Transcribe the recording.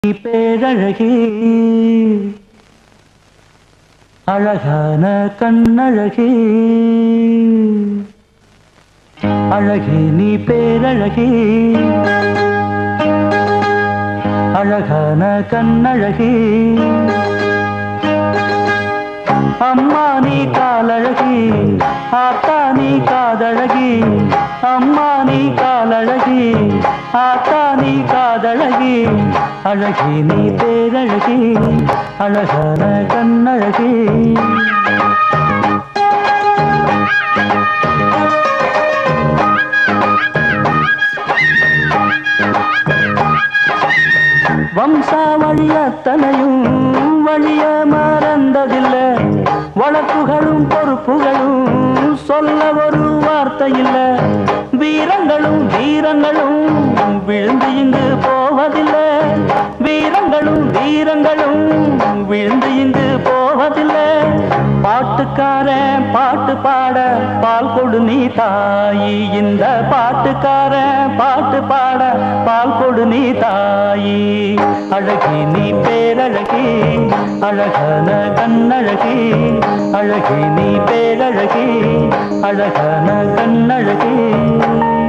நீ பேரழகி அழகான கண்ணழகி அழகி நீ பேரழகி அழகான கண்ணழகி அம்மா நீ காலழகி ஆத்தா நீ காதழகி அம்மா நீ காலழகி ஆத்தா நீ காதழகி அழகி நீ பேரழகி அழகான கண்ணழகி வம்சாவழி அத்தனையும் வழிய மறந்ததில்லை வழக்குகளும் பொறுப்புகளும் சொல்ல ஒரு வார்த்தை இல்ல வீரங்களும் வீரங்களும் விழுந்து இங்கு போவதில்லை வீரங்களும் வீரங்களும் விழுந்து இங்கு போவதில்லை பாட்டுக்காரன் பாட்டு பாட பால் கொடு நீ தாயி இந்த பாட்டுக்காரன் பாட்டு பாட பால் கொடு நீ தாயி அழகி நீ பேரழகி அழகான கண்ணழகி அழகி நீ பேரழகி அழகான கண்ணழகி